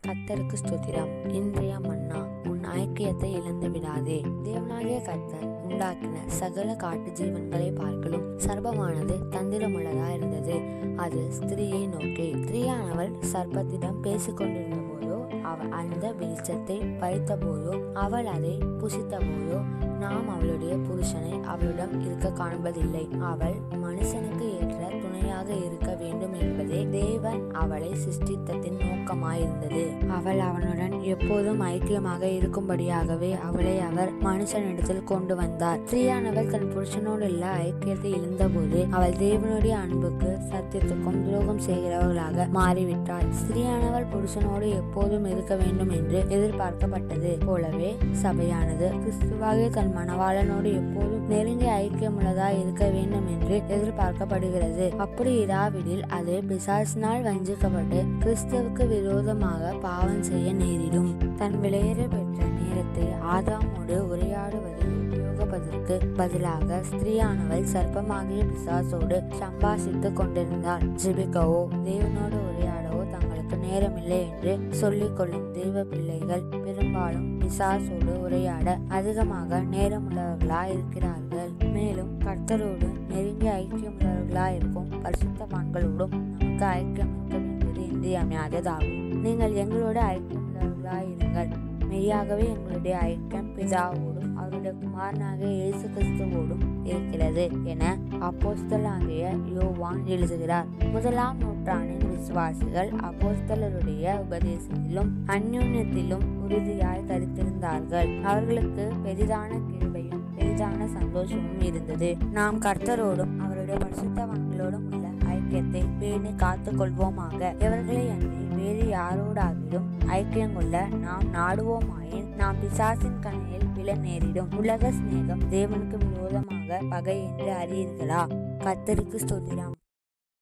கர்த்தருக்கு ஸ்தோத்திரம் இன்றைய மன்னா உன் ஐக்கியத்தை இழந்து விடாதே தேவனாகிய கர்த்தர் உண்டாக்கின சகல காட்டு ஜீவன்களை பார்க்கலும் சர்ப்பமானது தந்திரமுள்ளதா இருந்தது அது ஸ்திரீயை நோக்கி ஸ்திரீயானவள் சர்ப்பத்திடம் பேசிக் கொண்டிருந்த போதோ அவள் அந்த வெளிச்சத்தை பறித்த போதோ அவள் அதை புசித்த போதோ நாம் அவளுடைய புருஷனை அவளிடம் இருக்க காண்பதில்லை அவள் மனுஷனுக்கு ஏற்ற துணையாக இருக்க வேண்டும் என்பதே தேவன் அவளை சிருஷ்டித்ததின் நோக்கமாயிருந்தது அவள் அவனுடன் எப்போதும் ஐக்கியமாக இருக்கும்படியாகவே அவளை அவர் மனுஷனிடத்தில் கொண்டு வந்தார் ஸ்திரீயானவள் தன் புருஷனோடு உள்ள ஐக்கியத்தை இழந்தபோது அவள் தேவனுடைய அன்புக்கு சத்தியத்துக்கும் துரோகம் செய்கிறவர்களாக மாறிவிட்டாள் ஸ்திரீயானவள் புருஷனோடு எப்போதும் இருக்க வேண்டும் என்று எதிர்பார்க்கப்பட்டது போலவே சபையானது கிறிஸ்துவாகிய தன் மணவாளனோடு எப்போதும் நெருங்கிய ஐக்கியமுள்ளதாய் இருக்க வேண்டும் என்று எதிர்பார்க்கப்படுகிறது அப்படி இராவிடில் அது பிசாசினால் வஞ்சிக்கப்பட்டு கிறிஸ்துவுக்கு விரோதமாக பாவம் செய்ய நேரிடும் தன் விலையேற பெற்ற நேரத்தை ஆதாமோடு உரையாடுவதில் உபயோகிப்பதற்கு பதிலாக ஸ்திரீயானவள் சர்ப்பமாகிய பிசாசோடு சம்பாஷித்துக் கொண்டிருந்தாள் ஜெபிக்கவோ தேவனோடு உரையாடவோ தங்களுக்கு நேரமில்லை என்று சொல்லிக் கொள்ளும் தெய்வ பிள்ளைகள் பெரும்பாலும் பிசாசோடு உரையாட அதிகமாக நேரமுள்ளவர்களாய் இருக்கிறார்கள் மேலும் கர்த்தரோடு நெருங்கிய ஐக்கியமுள்ளவர்களாய் இருக்கும் பரிசுத்தவான்களோடும் நமக்கு ஐக்கியம் இருக்க வேண்டியது இன்றியமையாததாகும் நீங்கள் எங்களோட ஐக்கியமுள்ளவர்களாய் இருங்கள் மெய்யாகவே எங்களுடைய ஐக்கியம் பிதாவோடும் அவருடைய குமாரனாகிய இயேசு கிறிஸ்துவோடும் இருக்கிறது என அப்போஸ்தலாகிய யோவான் எழுதுகிறார் முதலாம் நூற்றாண்டின் விசுவாசிகள் அப்போஸ்தலருடைய உபதேசத்திலும் அந்யோன்யத்திலும் உறுதியாய் தரித்திருந்தார்கள் அவர்களுக்கு பெரிதான கிருபையும் பெரிதான சந்தோஷமும் இருந்தது நாம் கர்த்தரோடும் அவருடைய பரிசுத்தவான்களோடும் உள்ள ஐக்கியத்தை பேணி காத்துக் கொள்வோமாக எவர்களை அன்றி வேறு யாரோடாகிலும் ஐக்கியம் கொள்ள நாம் நாடுவோமாயின் நாம் பிசாசின் கண்ணில் விழ நேரிடும் உலக சிநேகம் தேவனுக்கு விரோதமாக பகை என்று அறியீர்களா கத்தருக்கு ஸ்தோத்திரம்